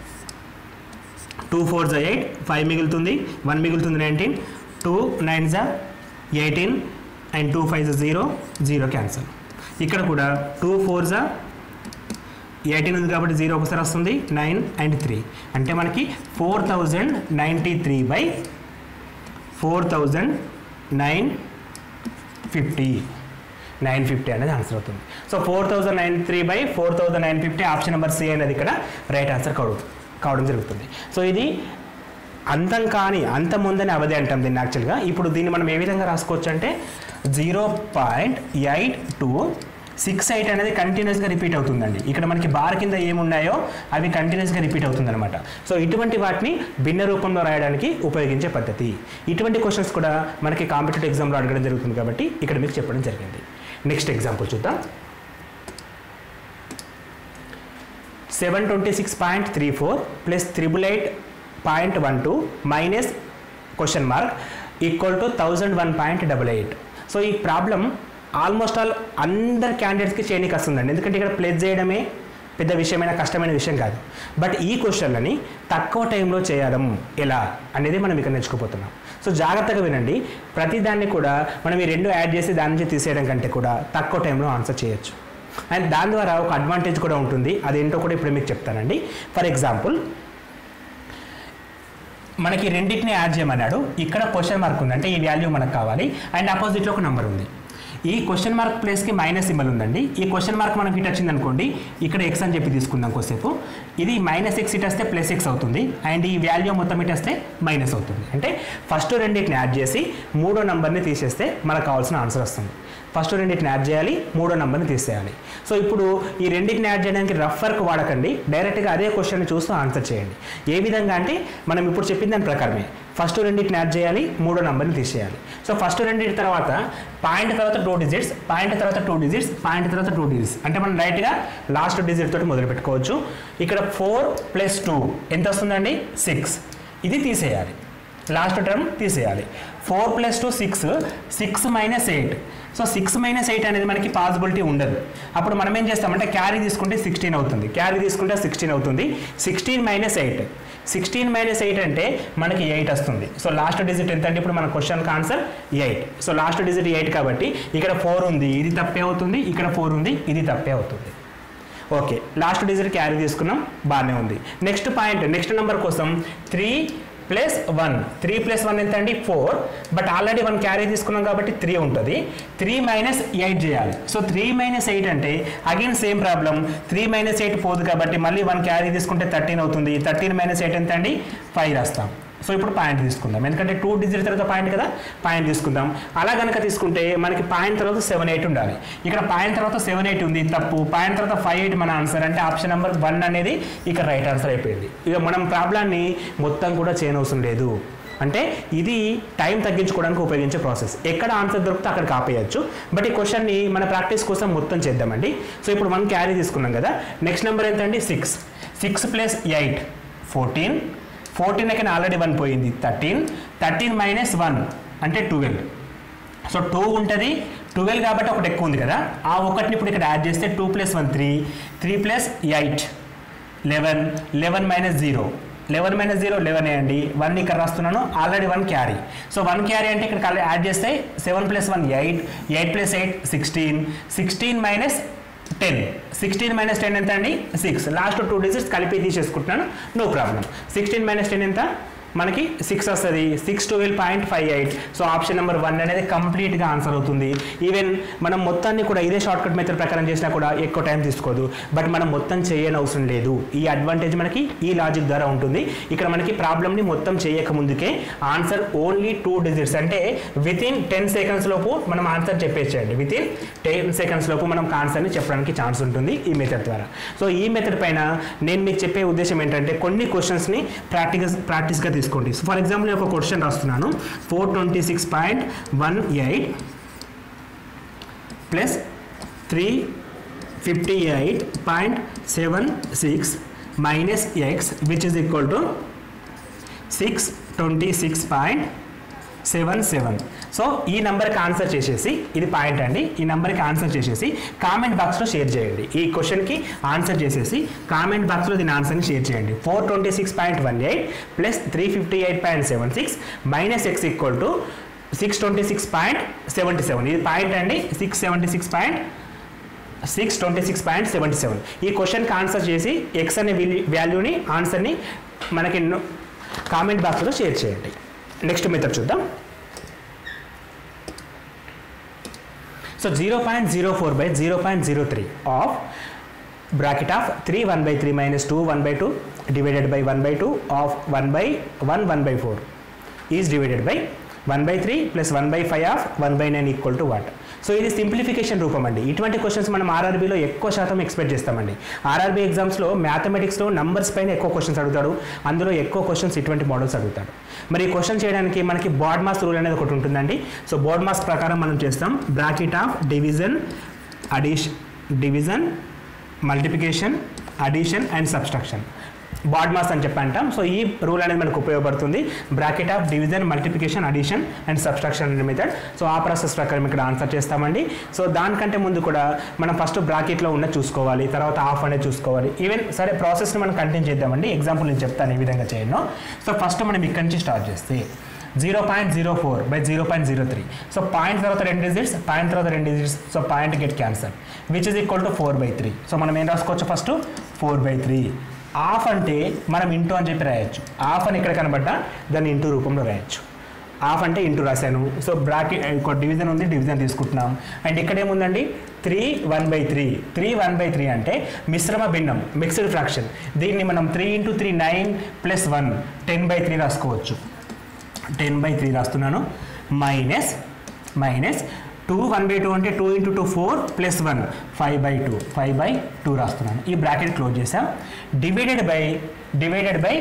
టూ ఫోర్ జా ఎయిట్ ఫైవ్ మిగులుతుంది వన్ మిగులుతుంది నైన్టీన్ టూ నైన్ జా ఎయిటీన్ అండ్ టూ ఫైవ్ జా జీరో జీరో క్యాన్సల్ ఇక్కడ కూడా టూ ఫోర్ జా ఎయిటీన్ ఉంది కాబట్టి జీరో ఒకసారి వస్తుంది నైన్ అండ్ త్రీ అంటే మనకి four thousand ninety three by four thousand nine fifty nine fifty అనేది ఆన్సర్ అవుతుంది so four thousand nine three by four thousand nine fifty option number C అనేది ఇక్కడ రైట్ ఆన్సర్ కావడం కావడం జరుగుతుంది సో ఇది అంతం కాని అంతం ఉందని అవధి అంటాం దీన్ని యాక్చువల్గా ఇప్పుడు దీన్ని మనం ఏ విధంగా రాసుకోవచ్చు అంటే zero point eight two six eight అనేది కంటిన్యూస్గా రిపీట్ అవుతుందండి ఇక్కడ మనకి బార్ కింద ఏమున్నాయో అవి కంటిన్యూస్గా రిపీట్ అవుతుందన్నమాట సో ఇటువంటి వాటిని భిన్న రూపంలో రాయడానికి ఉపయోగించే పద్ధతి ఇటువంటి క్వశ్చన్స్ కూడా మనకి కాంపిటేటివ్ ఎగ్జామ్లో అడగడం జరుగుతుంది కాబట్టి ఇక్కడ మీకు చెప్పడం జరిగింది నెక్స్ట్ ఎగ్జాంపుల్ చూద్దాం seven twenty six point three four plus triple eight point one two minus question mark equal to thousand one point double eight so ఈ ప్రాబ్లం ఆల్మోస్ట్ ఆల్ అందరు క్యాండిడేట్స్కి చేయడానికి వస్తుందండి ఎందుకంటే ఇక్కడ ప్లేస్ చేయడమే పెద్ద విషయమైన కష్టమైన విషయం కాదు బట్ ఈ క్వశ్చన్లని తక్కువ టైంలో చేయడం ఎలా అనేది మనం ఇక్కడ నేర్చుకోబోతున్నాం సో జాగ్రత్తగా వినండి ప్రతి దాన్ని కూడా మనం ఈ రెండు యాడ్ చేసి దాని నుంచి తీసేయడం కంటే కూడా తక్కువ టైంలో ఆన్సర్ చేయొచ్చు అండ్ దాని ద్వారా ఒక అడ్వాంటేజ్ కూడా ఉంటుంది అదేంటో కూడా ఇప్పుడు మీకు చెప్తానండి ఫర్ ఎగ్జాంపుల్ మనకి రెండింటిని యాడ్ చేయమన్నాడు ఇక్కడ క్వశ్చన్ మార్క్ ఉంది అంటే ఈ వాల్యూ మనకు కావాలి అండ్ ఆపోజిట్లో ఒక నెంబర్ ఉంది ఈ క్వశ్చన్ మార్క్ ప్లేస్కి మైనస్ సింబల్ ఉందండి ఈ క్వశ్చన్ మార్క్ మనకి ఇటు వచ్చింది అనుకోండి ఇక్కడ ఎక్స్ అని చెప్పి తీసుకుందాం కొద్దిసేపు ఇది మైనస్ ఎక్స్ ఇటు వస్తే ప్లస్ ఎక్స్ అవుతుంది అండ్ ఈ వాల్యూ మొత్తం ఇటు వస్తే మైనస్ అవుతుంది అంటే ఫస్ట్ రెండింటిని యాడ్ చేసి మూడో నెంబర్ని తీసేస్తే మనకు కావాల్సిన ఆన్సర్ వస్తుంది ఫస్ట్ రెండింటిని యాడ్ చేయాలి మూడో నెంబర్ని తీసేయాలి సో ఇప్పుడు ఈ రెండింటిని యాడ్ చేయడానికి రఫ్ వర్క్ వాడకండి డైరెక్ట్గా అదే క్వశ్చన్ని చూస్తూ ఆన్సర్ చేయండి ఏ విధంగా అంటే మనం ఇప్పుడు చెప్పిన దాని ప్రకారమే ఫస్ట్ రెండింటిని యాడ్ చేయాలి మూడో నెంబర్ని తీసేయాలి సో ఫస్ట్ రెండింటి తర్వాత పాయింట్ తర్వాత టూ డిజిట్స్ పాయింట్ తర్వాత టూ డిజిట్స్ పాయింట్ తర్వాత టూ డిజిట్స్ అంటే మనం డైరెక్ట్గా లాస్ట్ డిజిట్ తోటి మొదలు పెట్టుకోవచ్చు ఇక్కడ ఫోర్ ప్లస్ టూ ఎంత వస్తుందండి సిక్స్ ఇది తీసేయాలి లాస్ట్ టర్మ్ తీసేయాలి four plus two six six minus eight so six minus eight అనేది మనకి పాసిబిలిటీ ఉండదు అప్పుడు మనం ఏం చేస్తామంటే క్యారీ తీసుకుంటే సిక్స్టీన్ అవుతుంది క్యారీ తీసుకుంటే సిక్స్టీన్ అవుతుంది sixteen minus eight sixteen minus eight అంటే మనకి ఎయిట్ వస్తుంది సో లాస్ట్ డిజిట్ ఎంత అంటే ఇప్పుడు మన క్వశ్చన్కి answer eight so last digit eight కాబట్టి ఇక్కడ ఫోర్ ఉంది ఇది తప్పే అవుతుంది ఇక్కడ ఫోర్ ఉంది ఇది తప్పే అవుతుంది ఓకే లాస్ట్ డిజిట్ క్యారీ తీసుకున్నాం బాగానే ఉంది నెక్స్ట్ పాయింట్ నెక్స్ట్ నెంబర్ కోసం three plus one three plus one ఎంత అండి four but already one carry తీసుకున్నాం కాబట్టి త్రీ ఉంటుంది త్రీ మైనస్ ఎయిట్ చేయాలి సో త్రీ మైనస్ ఎయిట్ అంటే again same problem three minus eight పోదు కాబట్టి మళ్ళీ వన్ క్యారీ తీసుకుంటే థర్టీన్ అవుతుంది థర్టీన్ మైనస్ ఎయిట్ ఎంత అండి ఫైవ్ రాస్తాం సో ఇప్పుడు పాయింట్ తీసుకుందాం ఎందుకంటే టూ డిజిట్ తర్వాత పాయింట్ కదా పాయింట్ తీసుకుందాం అలా కనుక తీసుకుంటే మనకి పాయింట్ తర్వాత సెవెన్ ఎయిట్ ఉండాలి ఇక్కడ పాయింట్ తర్వాత సెవెన్ ఎయిట్ ఉంది తప్పు పాయింట్ తర్వాత ఫైవ్ ఎయిట్ మన ఆన్సర్ అంటే ఆప్షన్ నెంబర్ వన్ అనేది ఇక్కడ రైట్ ఆన్సర్ అయిపోయింది ఇక మనం ప్రాబ్లాన్ని మొత్తం కూడా చేయనవసరం లేదు అంటే ఇది టైం తగ్గించుకోవడానికి ఉపయోగించే ప్రాసెస్ ఎక్కడ ఆన్సర్ దొరికితే అక్కడికి ఆపేయచ్చు బట్ ఈ క్వశ్చన్ని మన ప్రాక్టీస్ కోసం మొత్తం చేద్దామండి సో ఇప్పుడు వన్ క్యారీ తీసుకున్నాం కదా నెక్స్ట్ నెంబర్ ఎంత అండి six six plus eight fourteen fourteen ఎక్కడ ఆల్రెడీ వన్ పోయింది థర్టీన్ థర్టీన్ మైనస్ వన్ అంటే ట్వెల్వ్ సో టూ ఉంటుంది ట్వెల్వ్ కాబట్టి ఒకటి ఎక్కువ ఉంది కదా ఆ ఒకటిని ఇప్పుడు ఇక్కడ యాడ్ చేస్తే two plus one three three plus eight eleven eleven minus zero eleven minus zero eleven అండి వన్ ఇక్కడ రాస్తున్నాను already one carry so one carry అంటే ఇక్కడ యాడ్ చేస్తే seven plus one eight eight plus eight sixteen sixteen minus ten sixteen minus ten ఎంత అండి six last two digits కలిపి తీసేసుకుంటున్నాను no problem sixteen minus ten ఎంత మనకి సిక్స్ వస్తుంది six twelve point five eight so option number one అనేది కంప్లీట్గా answer అవుతుంది ఈవెన్ మనం మొత్తాన్ని కూడా ఇదే షార్ట్ కట్ మెథడ్ ప్రకారం చేసినా కూడా ఎక్కువ టైం తీసుకోదు బట్ మనం మొత్తం చేయని అవసరం లేదు ఈ అడ్వాంటేజ్ మనకి ఈ లాజిక్ ద్వారా ఉంటుంది ఇక్కడ మనకి ప్రాబ్లమ్ని మొత్తం చేయక ముందుకే ఆన్సర్ ఓన్లీ టూ డిజిట్స్ అంటే విత్ ఇన్ టెన్ సెకండ్స్ లోపు మనం ఆన్సర్ చెప్పేసేయండి విత్ ఇన్ టెన్ సెకండ్స్ లోపు మనం ఆన్సర్ని చెప్పడానికి ఛాన్స్ ఉంటుంది ఈ మెథడ్ ద్వారా సో ఈ మెథడ్ పైన నేను మీకు చెప్పే ఉద్దేశం ఏంటంటే కొన్ని క్వశ్చన్స్ని ప్రాక్టికల్ ప్రాక్టీస్గా తీసుకోండి సో ఫర్ ఎగ్జాంపుల్ నేను ఒక క్వశ్చన్ రాస్తున్నాను four twenty six point one eight plus three fifty eight point seven six minus x which is equal to six twenty six point seven seven so ఈ నెంబర్కి answer చేసేసి ఇది point అండి ఈ నెంబర్కి ఆన్సర్ చేసేసి కామెంట్ బాక్స్లో షేర్ చేయండి ఈ క్వశ్చన్కి ఆన్సర్ చేసేసి కామెంట్ బాక్స్లో దీని ఆన్సర్ని షేర్ చేయండి four twenty six point one eight plus three fifty eight point seven six minus x equal to six twenty six point seventy seven ఇది పాయింట్ అండి six seventy six point six twenty six point seventy seven ఈ క్వశ్చన్కి answer చేసి X అనే వాల్యూని ఆన్సర్ని మనకి comment బాక్స్లో షేర్ చేయండి నెక్స్ట్ మెథడ్ చూద్దాం so zero point zero four by zero point zero three of bracket of 3 1 by 3 minus 2 1 by 2 divided by 1 by 2 of 1 by 1 1 by 4 is divided by 1 by 3 plus 1 by 5 of 1 by 9 equal to what so ఇది simplification రూపం అండి ఇటువంటి questions మనం ఆర్ఆర్బీలో ఎక్కువ శాతం expect చేస్తామండి RRB ఎగ్జామ్స్లో మ్యాథమెటిక్స్లో numbers పైన ఎక్కువ క్వశ్చన్స్ అడుగుతాడు అందులో ఎక్కువ క్వశ్చన్స్ ఇటువంటి మోడల్స్ అడుగుతాడు మరి ఈ క్వశ్చన్ చేయడానికి మనకి బోర్డ్ మాస్ రూల్ అనేది ఒకటి ఉంటుందండి సో బోర్డ్ మాస్ ప్రకారం మనం చేస్తాం bracket of division addition division multiplication addition and subtraction BODMAS అని చెప్పి అంటాం సో ఈ రూల్ అనేది మనకు ఉపయోగపడుతుంది bracket of division multiplication addition and subtraction అనే మెథడ్ సో ఆ ప్రాసెస్ ప్రకారం ఇక్కడ ఆన్సర్ చేస్తామండి సో దానికంటే ముందు కూడా మనం ఫస్ట్ బ్రాకెట్లో ఉన్న చూసుకోవాలి తర్వాత ఆఫ్ అనేది చూసుకోవాలి ఈవెన్ సరే ప్రాసెస్ని మనం కంటిన్యూ చేద్దామండి ఎగ్జాంపుల్ నేను చెప్తాను ఈ విధంగా చేయను సో ఫస్ట్ మనం ఇక్కడి నుంచి స్టార్ట్ చేస్తే zero point zero four by zero point zero three so point తర్వాత రెండు డిజిట్స్ పాయింట్ తర్వాత రెండు digits so point get cancel which is equal to four by three so మనం ఏం రాసుకోవచ్చు first four by three of అంటే మనం into అని చెప్పి రాయొచ్చు ఆఫ్ అని ఇక్కడ కనబడ్డా దాన్ని ఇంటూ రూపంలో రాయొచ్చు ఆఫ్ అంటే ఇంటూ రాశాను సో బ్రాకెట్ ఒక డివిజన్ ఉంది డివిజన్ తీసుకుంటున్నాం అండ్ ఇక్కడ ఏముందండి three one by three three one by three అంటే మిశ్రమ భిన్నం మిక్స్డ్ ఫ్రాక్షన్ దీన్ని మనం three into three nine plus one ten by three రాసుకోవచ్చు టెన్ బై త్రీ రాస్తున్నాను minus minus two one by two అంటే two into two four plus one five by two five by two రాస్తున్నాను ఈ bracket close చేసాం divided by divided by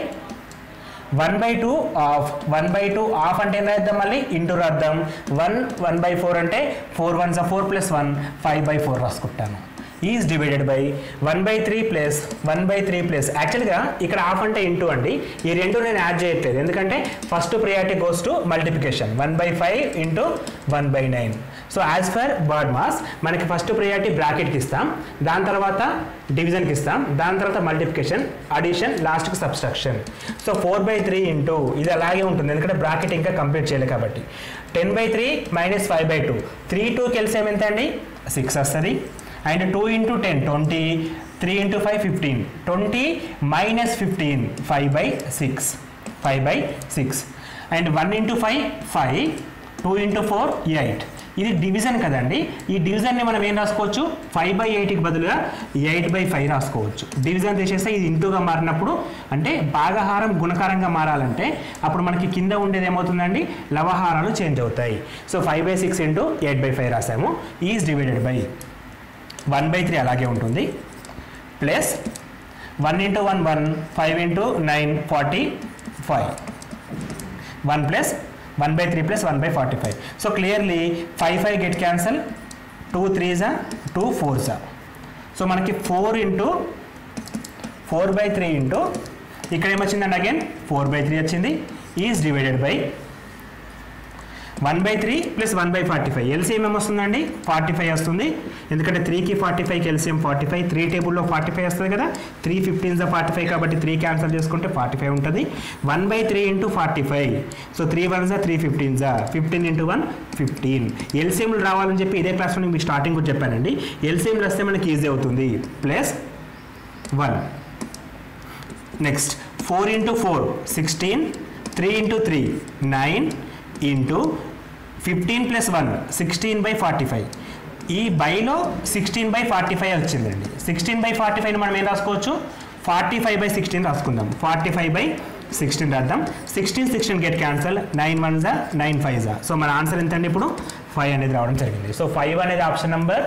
one by two of one by two of అంటే ఏం రాద్దాం మళ్ళీ into రాద్దాం one one by four అంటే four one జా four plus one five by four రాసుకుంటాను is divided by one by three plus one by three plus యాక్చువల్గా ఇక్కడ హాఫ్ అంటే ఇంటూ అండి ఈ రెండు నేను యాడ్ చేయట్లేదు ఎందుకంటే first priority goes to multiplication one by five into one by nine so as per BODMAS మనకి ఫస్ట్ ప్రియారిటీ బ్రాకెట్కి ఇస్తాం దాని తర్వాత డివిజన్కి ఇస్తాం దాని తర్వాత మల్టిప్లికేషన్ అడిషన్ లాస్ట్కి subtraction so four by three into ఇది అలాగే ఉంటుంది ఎందుకంటే బ్రాకెట్ ఇంకా కంప్లీట్ చేయలేదు కాబట్టి ten by three minus five by two three టూకి ఎల్సిఎం ఎంత అండి సిక్స్ వస్తుంది and two into ten twenty three into five fifteen twenty minus fifteen five by six five by six and one into five five two into four eight ఇది division కదండి ఈ డివిజన్ని మనం ఏం రాసుకోవచ్చు ఫైవ్ బై ఎయిట్కి బదులుగా eight by five రాసుకోవచ్చు division తీసేస్తే ఇది ఇంటూగా మారినప్పుడు అంటే భాగహారం గుణకారంగా మారాలంటే అప్పుడు మనకి కింద ఉండేది ఏమవుతుందండి లవహారాలు చేంజ్ అవుతాయి so five by six into eight by five రాసాము is divided by one by three అలాగే ఉంటుంది plus one into one one five into nine forty five one plus one by three plus one by forty five so clearly five five get cancel two త్రీజా two ఫోర్సా so మనకి four into four by three into ఇక్కడ ఏమొచ్చిందండి again four by three వచ్చింది is divided by one by three plus one by forty five LCM ఏమొస్తుందండి forty five వస్తుంది ఎందుకంటే త్రీకి ఫార్టీ ఫైవ్కి ఎల్సీఎం ఫార్టీ ఫైవ్ త్రీ టేబుల్లో ఫార్టీ ఫైవ్ వస్తుంది కదా త్రీ ఫిఫ్టీన్ ఫార్టీ ఫైవ్ కాబట్టి త్రీ క్యాన్సల్ చేసుకుంటే ఫార్టీ ఫైవ్ ఉంటుంది one by three into forty five so three one జా త్రీ ఫిఫ్టీన్ జా ఫిఫ్టీన్ ఇంటూ వన్ ఫిఫ్టీన్ ఎల్సీఎంలు రావాలని చెప్పి ఇదే క్లాస్లో మీకు స్టార్టింగ్ కూడా చెప్పానండి ఎల్సీఎంలు వస్తే మనకి ఈజీ అవుతుంది plus one next four into four sixteen three into three nine into fifteen plus one sixteen by forty five ఈ బైలో సిక్స్టీన్ బై ఫార్టీ ఫైవ్ వచ్చిందండి సిక్స్టీన్ బై ఫార్టీ ఫైవ్ మనం ఏం రాసుకోవచ్చు ఫార్టీ ఫైవ్ బై సిక్స్టీన్ రాసుకుందాం forty five by sixteen రాద్దాం sixteen sixteen get cancel nine one జా nine five జా సో మన ఆన్సర్ ఎంత అండి ఇప్పుడు ఫైవ్ అనేది రావడం జరిగింది సో ఫైవ్ అనేది option number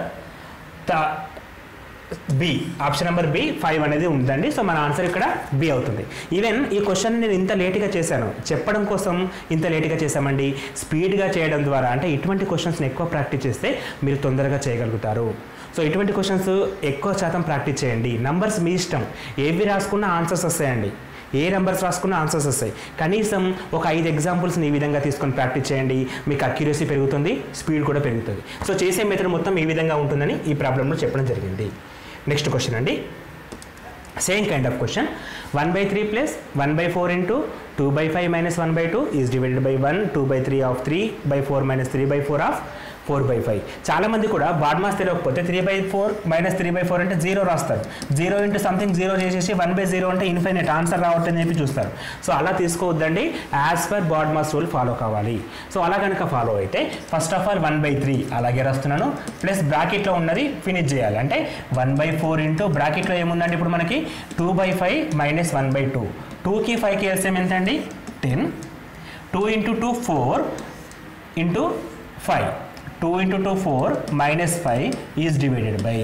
B option number B five అనేది ఉందండి సో మన ఆన్సర్ ఇక్కడ బి అవుతుంది ఈవెన్ ఈ క్వశ్చన్ నేను ఇంత లేట్గా చేశాను చెప్పడం కోసం ఇంత లేట్గా చేశామండి స్పీడ్గా చేయడం ద్వారా అంటే ఇటువంటి క్వశ్చన్స్ని ఎక్కువ ప్రాక్టీస్ చేస్తే మీరు తొందరగా చేయగలుగుతారు సో ఇటువంటి క్వశ్చన్స్ ఎక్కువ శాతం ప్రాక్టీస్ చేయండి నంబర్స్ మీ ఇష్టం ఏవి రాసుకున్నా ఆన్సర్స్ వస్తాయండి ఏ నెంబర్స్ రాసుకున్న ఆన్సర్స్ వస్తాయి కనీసం ఒక ఐదు ఎగ్జాంపుల్స్ని ఈ విధంగా తీసుకొని ప్రాక్టీస్ చేయండి మీకు అక్యురసీ పెరుగుతుంది స్పీడ్ కూడా పెరుగుతుంది సో చేసే మెథడ్ మొత్తం ఈ విధంగా ఉంటుందని ఈ ప్రాబ్లంలో చెప్పడం జరిగింది నెక్స్ట్ క్వశ్చన్ అండి same kind of question one by three plus one by four into two by five minus one by two is divided by one two by three of three by four minus three by four of four by five చాలామంది కూడా BODMAS తెలియకపోతే three by four minus three by four అంటే zero రాస్తారు zero into something zero చేసేసి one by zero అంటే infinite answer రావట్లని చెప్పి చూస్తారు so అలా తీసుకోవద్దండి as per BODMAS rule follow కావాలి సో అలా కనుక ఫాలో అయితే first of all one by three అలాగే రాస్తున్నాను ప్లస్ బ్రాకెట్లో ఉన్నది ఫినిష్ చేయాలి అంటే వన్ బై ఫోర్ ఇంటూ బ్రాకెట్లో ఏముందండి ఇప్పుడు మనకి two by five minus one by two టూకి ఫైవ్కి ఎల్సిఎం ఎంత అండి ten two into two four into five two into two four minus five is divided by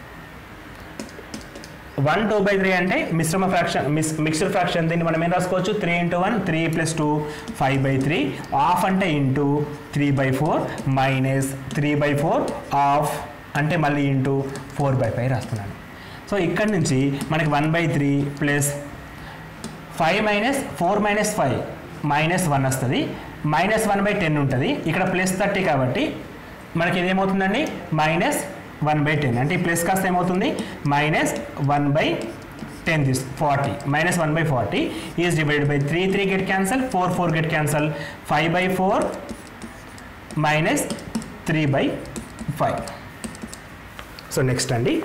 one two by three అంటే మిశ్రమ ఫ్రాక్షన్ మిస్ మిక్స్డ్ ఫ్రాక్షన్ దీన్ని మనం ఏం రాసుకోవచ్చు three into one three plus two five by three of అంటే into three by four minus three by four of అంటే మళ్ళీ into four by five రాస్తున్నాను సో ఇక్కడ నుంచి మనకి one by three plus five minus four minus five minus one వస్తుంది minus one by ten ఉంటుంది ఇక్కడ ప్లస్ థర్టీ కాబట్టి మనకి ఇదేమవుతుందండి మైనస్ వన్ బై టెన్ అంటే ఈ ప్లస్ కాస్త ఏమవుతుంది minus one by ten this forty minus one by forty is divided by three three get cancel four four get cancel five by four minus three by five so next అండి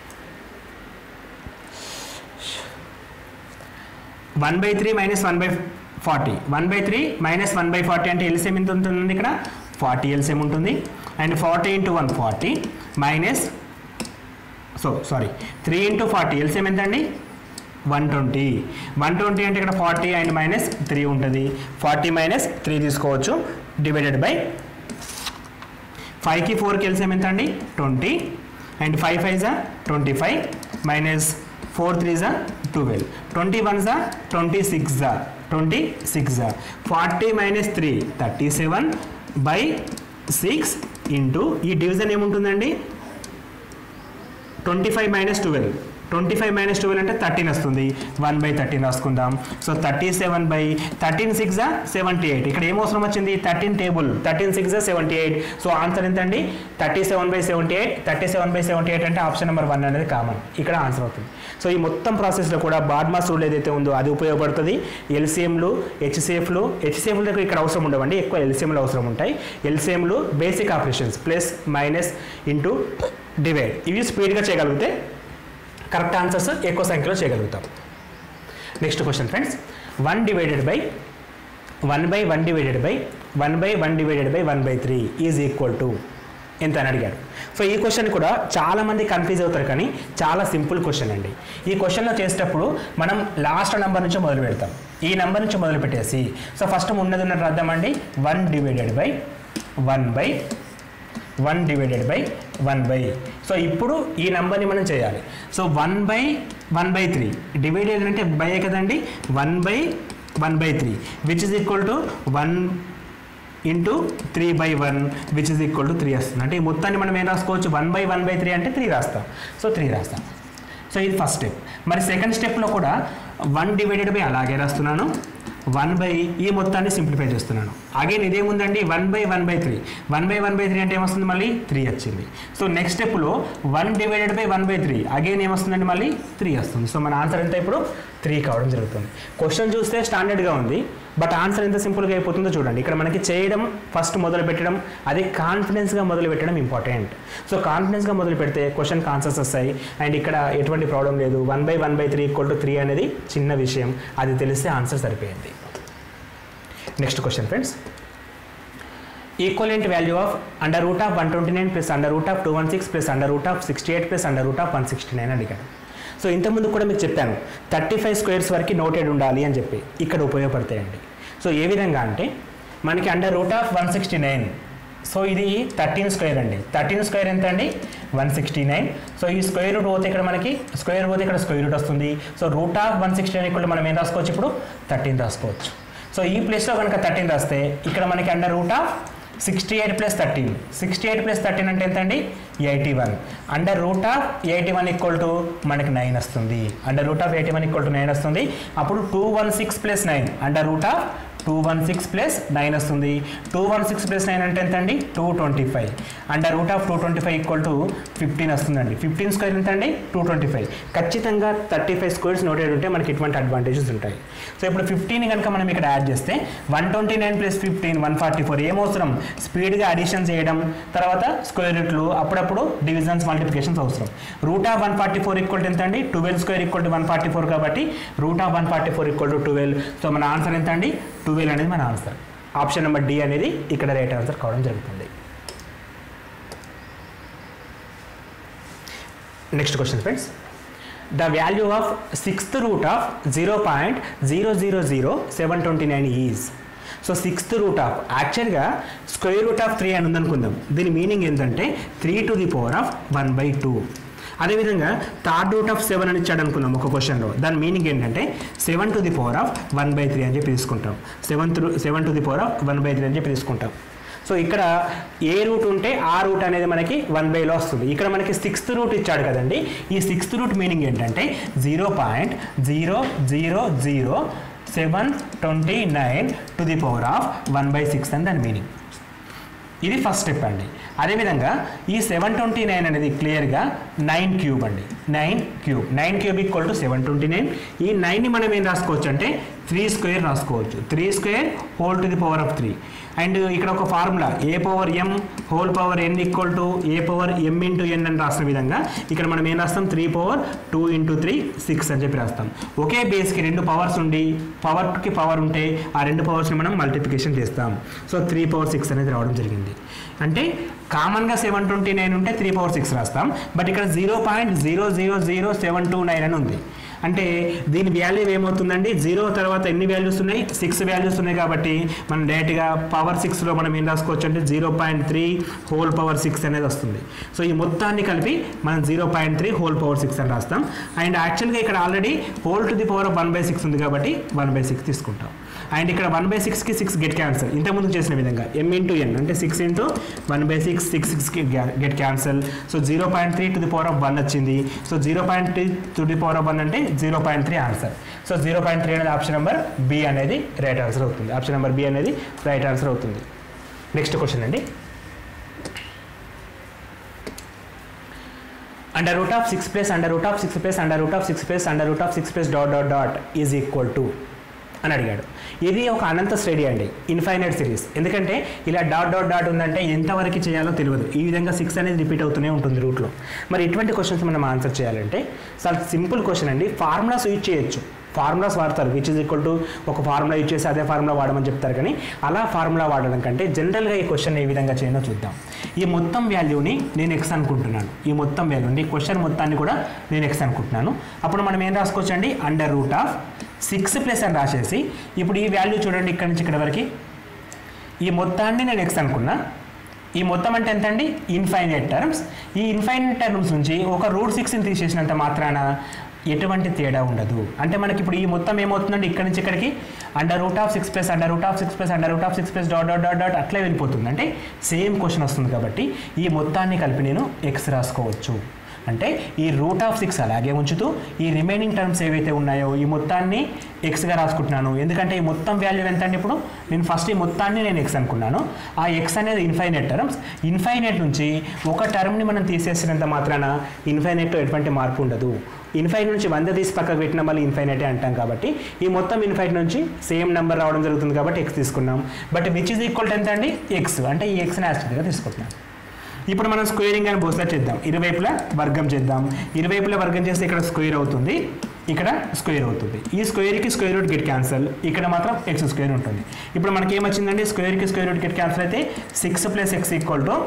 one by three minus one by forty one by three minus one by forty అంటే LCM ఎంత ఉంటుంది ఇక్కడ forty LCM ఉంటుంది and forty into one forty minus so sorry three into forty LCM ఎంత అండి one twenty one twenty అంటే ఇక్కడ forty and minus three ఉంటుంది ఫార్టీ మైనస్ త్రీ తీసుకోవచ్చు డివైడెడ్ బై ఫైవ్కి ఫోర్కి ఎల్సిఎం ఎంత అండి ట్వంటీ అండ్ ఫైవ్ ఫైవ్ జా twenty five minus four three జా ట్వెల్వ్ ట్వంటీ వన్ జా ట్వంటీ సిక్స్ జా ట్వంటీ సిక్స్ జా forty minus three thirty seven by six into ఈ డివిజన్ ఏముంటుందండి twenty five minus twelve twenty five minus twelve అంటే thirteen వస్తుంది one by thirteen రాసుకుందాం so thirty seven by thirteen six seventy eight ఇక్కడ ఏం అవసరం వచ్చింది thirteen table thirteen six seventy eight so answer ఎంత అండి thirty seven by seventy eight thirty seven by seventy eight అంటే ఆప్షన్ నెంబర్ వన్ అనేది common ఇక్కడ ఆన్సర్ అవుతుంది సో ఈ మొత్తం ప్రాసెస్లో కూడా బాడ్మాస్ రూల్ ఏదైతే ఉందో అది ఉపయోగపడుతుంది ఎల్సిఎంలు హెచ్సిఎఫ్లు హెచ్సిఎఫ్ల దగ్గర ఇక్కడ అవసరం ఉండవండి ఎక్కువ ఎల్సిఎంలు అవసరం ఉంటాయి ఎల్సిఎంలు basic operations plus minus into divide ఇవి స్పీడ్గా చేయగలిగితే కరెక్ట్ ఆన్సర్స్ ఎక్కువ సంఖ్యలో చేయగలుగుతాం next question friends one divided by one by one divided by one by one divided by one by three is equal to ఎంత అని అడిగాడు సో ఈ క్వశ్చన్ కూడా చాలా మంది కన్ఫ్యూజ్ అవుతారు కానీ చాలా సింపుల్ క్వశ్చన్ అండి ఈ క్వశ్చన్లో చేసేటప్పుడు మనం లాస్ట్ నెంబర్ నుంచి మొదలు పెడతాం ఈ నెంబర్ నుంచి మొదలు పెట్టేసి సో ఫస్ట్ ఉన్నది ఉన్నట్టు రాద్దామండి one divided by one by one divided by one by so ఇప్పుడు ఈ నెంబర్ని మనం చేయాలి so one by one by three divided అంటే బై కదండి one by one by three which is equal to one into three by one which is equal to three వస్తుంది అంటే ఈ మొత్తాన్ని మనం ఏం రాసుకోవచ్చు one by one by three అంటే త్రీ రాస్తాం సో త్రీ రాస్తాం సో ఇది ఫస్ట్ స్టెప్ మరి సెకండ్ స్టెప్లో కూడా వన్ డివైడెడ్ బై అలాగే రాస్తున్నాను వన్ బై ఈ మొత్తాన్ని సింప్లిఫై చేస్తున్నాను అగైన్ ఇదేముందండి one by one by three one by one by three అంటే ఏమొస్తుంది మళ్ళీ త్రీ వచ్చింది సో నెక్స్ట్ స్టెప్లో one divided by one by three again ఏమొస్తుందండి మళ్ళీ త్రీ వస్తుంది సో మన ఆన్సర్ ఎంత ఇప్పుడు త్రీ కావడం జరుగుతుంది క్వశ్చన్ చూస్తే స్టాండర్డ్గా ఉంది బట్ ఆన్సర్ ఎంత సింపుల్గా అయిపోతుందో చూడండి ఇక్కడ మనకి చేయడం ఫస్ట్ మొదలు పెట్టడం అది కాన్ఫిడెన్స్గా మొదలు పెట్టడం ఇంపార్టెంట్ సో కాన్ఫిడెన్స్గా మొదలు పెడితే క్వశ్చన్కి ఆన్సర్స్ వస్తాయి అండ్ ఇక్కడ ఎటువంటి ప్రాబ్లం లేదు one by one by three equal to three అనేది చిన్న విషయం అది తెలిస్తే ఆన్సర్ సరిపోయింది next question friends equivalent value of under root of one twenty nine plus under root of two one six plus under root of sixty eight plus under root of one sixty nine అడిగాను so ఇంతకుముందు కూడా మీకు చెప్పాను thirty five squares వరకు noted ఉండాలి అని చెప్పి ఇక్కడ ఉపయోగపడతాయండి సో ఏ విధంగా అంటే మనకి under root of one sixty nine so ఇది థర్టీన్ స్క్వేర్ అండి థర్టీన్ స్క్వేర్ ఎంత అండి వన్ సిక్స్టీ నైన్ సో ఈ స్క్వేర్ రూట్ పోతే ఇక్కడ మనకి స్క్వేర్ పోతే ఇక్కడ స్క్వేర్ రూట్ వస్తుంది so root of one sixty nine ఇక్కడ మనం ఏం రాసుకోవచ్చు ఇప్పుడు థర్టీన్ రాసుకోవచ్చు సో ఈ ప్లేస్లో కనుక థర్టీన్ రాస్తే ఇక్కడ మనకి under root of sixty eight plus thirteen sixty eight plus thirteen అంటే ఎంత అండి eighty one under root of eighty one equal to మనకి నైన్ వస్తుంది under root of eighty one equal to nine వస్తుంది అప్పుడు two one six plus nine under root of two one six plus nine వస్తుంది two one six plus nine అంటే ఎంత అండి two twenty five under root of two twenty five equal to fifteen వస్తుందండి fifteen square ఎంత అండి two twenty five ఖచ్చితంగా thirty five squares noted ఉంటే మనకి ఇటువంటి అడ్వాంటేజెస్ ఉంటాయి సో ఇప్పుడు ఫిఫ్టీన్ కనుక మనం ఇక్కడ యాడ్ చేస్తే one twenty nine plus fifteen one forty four ఏమవసరం స్పీడ్గా అడిషన్ చేయడం తర్వాత స్క్వేర్ రూట్లు అప్పుడప్పుడు డివిజన్స్ మల్టిప్లికేషన్స్ అవసరం root of one forty four equal to ఎంత అండి twelve square equal to one forty four కాబట్టి root of one forty four equal to twelve so మన ఆన్సర్ ఎంత అండి ట్వెల్వ్ అనేది మన ఆన్సర్ ఆప్షన్ నెంబర్ డి అనేది ఇక్కడ రైట్ ఆన్సర్ కావడం జరుగుతుంది next question friends the value of sixth root of zero point zero zero zero seven twenty nine is so sixth root of యాక్చువల్గా స్క్వేర్ రూట్ ఆఫ్ త్రీ అని ఉందనుకుందాం దీని meaning ఏంటంటే three to the power of one by two అదేవిధంగా third root of seven అని ఇచ్చాడు అనుకుందాం ఒక క్వశ్చన్లో దాని మీనింగ్ ఏంటంటే seven to the power of one by three అని చెప్పి తీసుకుంటాం seven through seven to the power of one by three అని చెప్పి తీసుకుంటాం సో ఇక్కడ ఏ రూట్ ఉంటే ఆ రూట్ అనేది మనకి వన్ బైలో వస్తుంది ఇక్కడ మనకి సిక్స్త్ రూట్ ఇచ్చాడు కదండి ఈ సిక్స్త్ రూట్ మీనింగ్ ఏంటంటే zero point zero zero zero seven twenty nine to the power of one by six అని దాని మీనింగ్ ఇది ఫస్ట్ స్టెప్ అండి అదేవిధంగా ఈ సెవెన్ ట్వంటీ నైన్ అనేది క్లియర్గా నైన్ క్యూబ్ అండి nine cube nine cube equal to seven twenty nine ఈ నైన్ని మనం ఏం రాసుకోవచ్చు అంటే త్రీ స్క్వేర్ రాసుకోవచ్చు three square whole to the power of three and ఇక్కడ ఒక formula a power m whole power n equal to a power m into n అని రాసిన విధంగా ఇక్కడ మనం ఏం రాస్తాం three power two into three six అని చెప్పి రాస్తాం ఒకే బేస్కి రెండు పవర్స్ ఉండి పవర్కి పవర్ ఉంటే ఆ రెండు పవర్స్ని మనం మల్టిప్లికేషన్ చేస్తాం సో త్రీ పవర్ సిక్స్ అనేది రావడం జరిగింది అంటే కామన్గా సెవెన్ ట్వంటీ నైన్ ఉంటే త్రీ పవర్ సిక్స్ రాస్తాం బట్ ఇక్కడ zero point zero zero zero seven two nine అని ఉంది అంటే దీని వాల్యూ ఏమవుతుందండి జీరో తర్వాత ఎన్ని వాల్యూస్ ఉన్నాయి సిక్స్ వాల్యూస్ ఉన్నాయి కాబట్టి మనం డైరెక్ట్గా పవర్ సిక్స్లో మనం ఏం రాసుకోవచ్చు అంటే zero point three whole power six అనేది వస్తుంది సో ఈ మొత్తాన్ని కలిపి మనం zero point three whole power six అని రాస్తాం అండ్ యాక్చువల్గా ఇక్కడ already whole to the power of one by six ఉంది కాబట్టి వన్ బై సిక్స్ తీసుకుంటాం అండ్ ఇక్కడ వన్ బై సిక్స్కి సిక్స్ గెట్ క్యాన్సల్ ఇంతకుముందు చేసిన విధంగా ఎం ఇంటూ ఎన్ అంటే six into one by six six సిక్స్కి get cancel so zero point three to the power of one వచ్చింది so zero point three to the power of one అంటే zero point three answer so zero point three అనేది option number B అనేది right answer అవుతుంది option number B అనేది right answer అవుతుంది next question అండి under root of six plus under root of six plus under root of six plus under root of six plus dot dot dot is equal to అని అడిగాడు ఇది ఒక అనంత శ్రేణి అండి infinite series ఎందుకంటే ఇలా డాట్ డాట్ డాట్ ఉందంటే ఎంతవరకు చేయాలో తెలియదు ఈ విధంగా సిక్స్ అనేది రిపీట్ అవుతూనే ఉంటుంది రూట్లో మరి ఇటువంటి క్వశ్చన్స్ మనం ఆన్సర్ చేయాలంటే చాలా సింపుల్ క్వశ్చన్ అండి ఫార్ములాస్ యూజ్ చేయొచ్చు ఫార్ములాస్ వాడతారు విచ్ ఇస్ ఈక్వల్ టు ఒక ఫార్ములా యూజ్ చేసి అదే ఫార్ములా వాడమని చెప్తారు కానీ అలా ఫార్ములా వాడడం కంటే జనరల్గా ఈ క్వశ్చన్ ఏ విధంగా చేయనో చూద్దాం ఈ మొత్తం వాల్యూని నేను ఎక్స్ అనుకుంటున్నాను ఈ మొత్తం వాల్యూని ఈ క్వశ్చన్ మొత్తాన్ని కూడా నేను ఎక్స్ అనుకుంటున్నాను అప్పుడు మనం ఏం రాసుకోవచ్చు అండి under root of six plus అని రాసేసి ఇప్పుడు ఈ వాల్యూ చూడండి ఇక్కడ నుంచి ఇక్కడ వరకు ఈ మొత్తాన్ని నేను ఎక్స్ అనుకున్నా ఈ మొత్తం అంటే ఎంత అండి ఇన్ఫైనైట్ టర్మ్స్ ఈ ఇన్ఫైనైట్ టర్మ్స్ నుంచి ఒక రూట్ సిక్స్ని తీసేసినంత మాత్రాన ఎటువంటి తేడా ఉండదు అంటే మనకి ఇప్పుడు ఈ మొత్తం ఏమవుతుందంటే ఇక్కడ నుంచి ఇక్కడికి under root of six plus under root of six plus under root of six plus dot dot dot dot అట్లే వెళ్ళిపోతుంది అంటే సేమ్ క్వశ్చన్ వస్తుంది కాబట్టి ఈ మొత్తాన్ని కలిపి నేను ఎక్స్ రాసుకోవచ్చు అంటే ఈ రూట్ ఆఫ్ సిక్స్ అలాగే ఉంచుతూ ఈ రిమైనింగ్ టర్మ్స్ ఏవైతే ఉన్నాయో ఈ మొత్తాన్ని ఎక్స్గా రాసుకుంటున్నాను ఎందుకంటే ఈ మొత్తం వాల్యూ ఎంత అండి ఇప్పుడు నేను ఫస్ట్ ఈ మొత్తాన్ని నేను ఎక్స్ అనుకున్నాను ఆ ఎక్స్ అనేది ఇన్ఫైనైట్ టర్మ్స్ ఇన్ఫైనైట్ నుంచి ఒక టర్మ్ని మనం తీసేసినంత మాత్రాన ఇన్ఫైనైట్లో ఎటువంటి మార్పు ఉండదు ఇన్ఫైనైట్ నుంచి వంద తీసి పక్కకు పెట్టిన మళ్ళీ ఇన్ఫైనైటే అంటాం కాబట్టి ఈ మొత్తం ఇన్ఫైనైట్ నుంచి సేమ్ నెంబర్ రావడం జరుగుతుంది కాబట్టి ఎక్స్ తీసుకున్నాం but which is equal to ఎంత అండి ఎక్స్ అంటే ఈ ఎక్స్ని యాస్టిక్గా తీసుకుంటున్నాం ఇప్పుడు మనం స్క్వేరింగ్ అని బోస్లా చేద్దాం ఇరువైపులా వర్గం చేద్దాం ఇరువైపులా వర్గం చేస్తే ఇక్కడ స్క్వేర్ అవుతుంది ఇక్కడ స్క్వేర్ అవుతుంది ఈ స్క్వేర్కి స్క్వేర్ రూట్ గెట్ క్యాన్సల్ ఇక్కడ మాత్రం ఎక్స్ స్క్వేర్ ఉంటుంది ఇప్పుడు మనకి ఏమొచ్చిందండి స్క్వేర్కి స్క్వేర్ రూట్ గెట్ క్యాన్సల్ అయితే six plus x equal to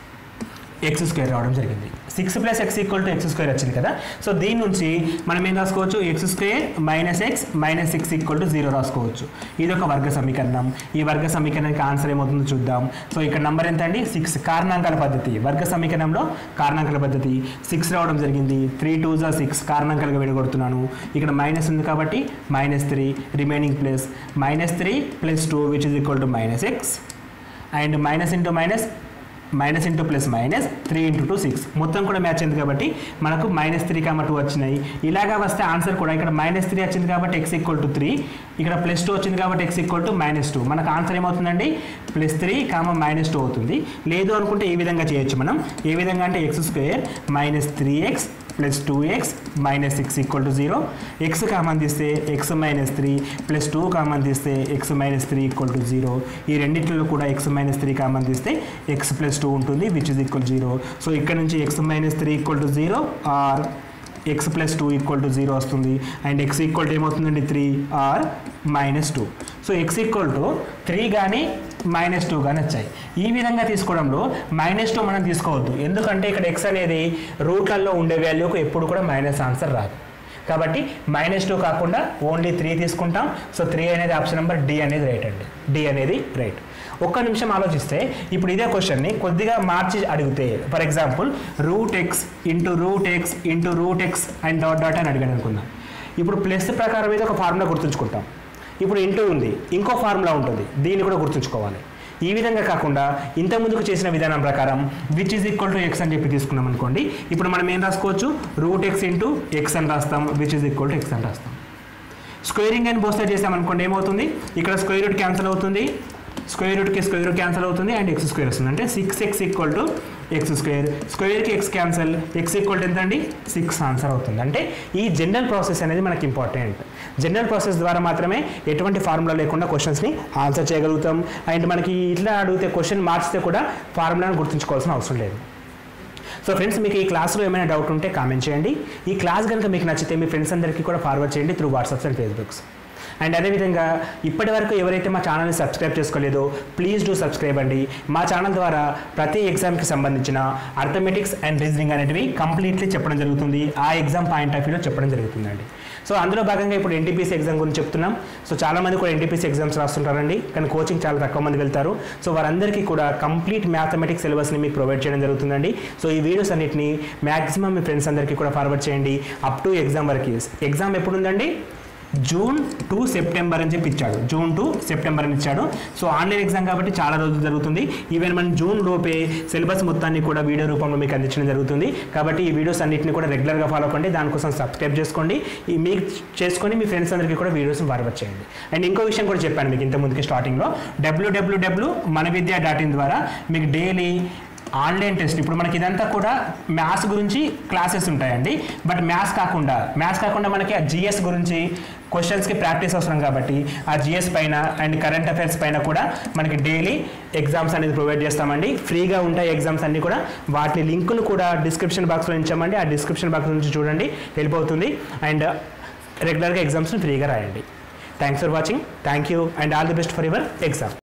x square రావడం జరిగింది six plus x equal to x square వచ్చింది కదా సో దీని నుంచి మనం ఏం రాసుకోవచ్చు x square minus x minus six equal to zero రాసుకోవచ్చు ఇది ఒక వర్గ సమీకరణం ఈ వర్గ సమీకరణానికి ఆన్సర్ ఏమవుతుందో చూద్దాం సో ఇక్కడ నంబర్ ఎంత అండి సిక్స్ కారణాంకాల పద్ధతి వర్గ సమీకరణంలో కారణాంకాల పద్ధతి సిక్స్ రావడం జరిగింది త్రీ టూ జా సిక్స్ కారణాంకాలుగా విడగొడుతున్నాను ఇక్కడ మైనస్ ఉంది కాబట్టి minus three remaining plus minus three plus two which is equal to minus x and minus into minus minus into plus minus three into two six మొత్తం కూడా మ్యాచ్ అయింది కాబట్టి మనకు మైనస్ త్రీ కామ టూ వచ్చినాయి ఇలాగా వస్తే answer కూడా ఇక్కడ మైనస్ త్రీ వచ్చింది కాబట్టి ఎక్స్ ఈక్వల్ టు త్రీ ఇక్కడ ప్లస్ టూ వచ్చింది కాబట్టి x equal to minus two మనకు ఆన్సర్ ఏమవుతుందండి plus three comma minus two అవుతుంది లేదు అనుకుంటే ఈ విధంగా చేయొచ్చు మనం ఏ విధంగా అంటే x square minus three x plus two x minus six equal to zero x common తీస్తే x minus three plus two common తీస్తే x minus three equal to zero ఈ రెండింటిలో కూడా ఎక్స్ మైనస్ త్రీ కామన్ తీస్తే x plus two ఉంటుంది which is equal zero so ఇక్కడ నుంచి x minus three equal to zero or x plus two equal to zero వస్తుంది and x equal to ఏమవుతుందండి three or minus two so x equal to three కానీ minus two కానీ వచ్చాయి ఈ విధంగా తీసుకోవడంలో మైనస్ టూ మనం తీసుకోవద్దు ఎందుకంటే ఇక్కడ ఎక్స్ అనేది రూట్లలో ఉండే వాల్యూకు ఎప్పుడు కూడా మైనస్ ఆన్సర్ రాదు కాబట్టి మైనస్ టూ కాకుండా ఓన్లీ త్రీ తీసుకుంటాం సో త్రీ అనేది ఆప్షన్ నెంబర్ డి అనేది రైట్ అండి డి అనేది రైట్ ఒక్క నిమిషం ఆలోచిస్తే ఇప్పుడు ఇదే క్వశ్చన్ని కొద్దిగా మార్చి అడిగితే for example root x into root x into root x and dot dot అని అడిగాను అనుకుందాం ఇప్పుడు ప్లస్ ప్రకారం అయితే ఒక ఫార్ములా గుర్తుంచుకుంటాం ఇప్పుడు ఇంటూ ఉంది ఇంకో ఫార్ములా ఉంటుంది దీన్ని కూడా గుర్తుంచుకోవాలి ఈ విధంగా కాకుండా ఇంత ముందుకు చేసిన విధానం ప్రకారం which is equal to x అని చెప్పి తీసుకున్నాం అనుకోండి ఇప్పుడు మనం ఏం రాసుకోవచ్చు రూట్ ఎక్స్ ఇంటూ ఎక్స్ అని రాస్తాం which is equal to x అని రాస్తాం స్క్వేరింగ్ అని బోస్టర్ చేసాం అనుకోండి ఏమవుతుంది ఇక్కడ స్క్వేర్ రూట్ క్యాన్సిల్ అవుతుంది స్క్వేర్ రూట్కి స్క్వేర్ రూట్ క్యాన్సిల్ అవుతుంది అండ్ ఎక్స్ స్క్వేర్ వస్తుంది అంటే six x equal to x square స్క్వేర్కి x cancel x equal to ఎంత అండి సిక్స్ ఆన్సర్ అవుతుంది అంటే ఈ జనరల్ ప్రాసెస్ అనేది మనకి ఇంపార్టెంట్ జనరల్ ప్రాసెస్ ద్వారా మాత్రమే ఎటువంటి ఫార్ములా లేకుండా క్వశ్చన్స్ని ఆన్సర్ చేయగలుగుతాం అండ్ మనకి ఇట్లా అడిగితే క్వశ్చన్ మార్చితే కూడా ఫార్ములాను గుర్తుంచుకోవాల్సిన అవసరం లేదు సో ఫ్రెండ్స్ మీకు ఈ క్లాస్లో ఏమైనా డౌట్ ఉంటే కామెంట్ చేయండి ఈ క్లాస్ కనుక మీకు నచ్చితే మీ ఫ్రెండ్స్ అందరికీ కూడా ఫార్వర్డ్ చేయండి through WhatsApps and Facebooks and అదేవిధంగా ఇప్పటి వరకు ఎవరైతే మా ఛానల్ని సబ్స్క్రైబ్ చేసుకోలేదో ప్లీజ్ డూ సబ్స్క్రైబ్ అండి మా ఛానల్ ద్వారా ప్రతి ఎగ్జామ్కి సంబంధించిన అర్థమెటిక్స్ అండ్ రీజనింగ్ అనేటివి కంప్లీట్లీ చెప్పడం జరుగుతుంది ఆ ఎగ్జామ్ పాయింట్ ఆఫ్ వ్యూలో చెప్పడం జరుగుతుందండి సో అందులో భాగంగా ఇప్పుడు ఎన్టీపీసీ ఎగ్జామ్ గురించి చెప్తున్నాం సో చాలా మంది కూడా ఎన్టీపీసీ ఎగ్జామ్స్ రాస్తుంటారండి కానీ కోచింగ్ చాలా తక్కువ మంది వెళ్తారు సో వారందరికీ కూడా కంప్లీట్ మ్యాథమెటిక్స్ సిలబస్ని మీకు ప్రొవైడ్ చేయడం జరుగుతుందండి సో ఈ వీడియోస్ అన్నిటిని మ్యాక్సిమం మీ ఫ్రెండ్స్ అందరికీ కూడా ఫార్వర్డ్ చేయండి అప్ టు ఎగ్జామ్ వరకు ఎగ్జామ్ ఎప్పుడు ఉందండి జూన్ టు సెప్టెంబర్ అని చెప్పి ఇచ్చాడు జూన్ టు సెప్టెంబర్ అని ఇచ్చాడు సో ఆన్లైన్ ఎగ్జామ్ కాబట్టి చాలా రోజులు జరుగుతుంది ఈవెన్ మనం జూన్ లోపే సిలబస్ మొత్తాన్ని కూడా వీడియో రూపంలో మీకు అందించడం జరుగుతుంది కాబట్టి ఈ వీడియోస్ అన్నింటిని కూడా రెగ్యులర్గా ఫాలో అవ్వండి దానికోసం సబ్స్క్రైబ్ చేసుకోండి ఈ మీకు చేసుకొని మీ ఫ్రెండ్స్ అందరికీ కూడా వీడియోస్ ఫార్వర్డ్ చేయండి అండ్ ఇంకో విషయం కూడా చెప్పాను మీకు ఇంత ముందుకి స్టార్టింగ్లో డబ్ల్యూడబ్ల్యూడబ్ల్యూ మన విద్య డాట్ ఇన్ ద్వారా మీకు డైలీ ఆన్లైన్ టెస్ట్ ఇప్పుడు మనకి ఇదంతా కూడా మ్యాథ్స్ గురించి క్లాసెస్ ఉంటాయండి బట్ మ్యాథ్స్ కాకుండా మ్యాథ్స్ కాకుండా మనకి ఆ జిఎస్ గురించి క్వశ్చన్స్కి ప్రాక్టీస్ అవసరం కాబట్టి ఆ జిఎస్ పైన అండ్ కరెంట్ అఫైర్స్ పైన కూడా మనకి డైలీ ఎగ్జామ్స్ అనేది ప్రొవైడ్ చేస్తామండి ఫ్రీగా ఉంటాయి ఎగ్జామ్స్ అన్నీ కూడా వాటి లింకులు కూడా డిస్క్రిప్షన్ బాక్స్లో ఇచ్చామండి ఆ డిస్క్రిప్షన్ బాక్స్ నుంచి చూడండి వెళ్ళిపోతుంది అండ్ రెగ్యులర్గా ఎగ్జామ్స్ని ఫ్రీగా రాయండి thanks for watching thank you and all the best for your exam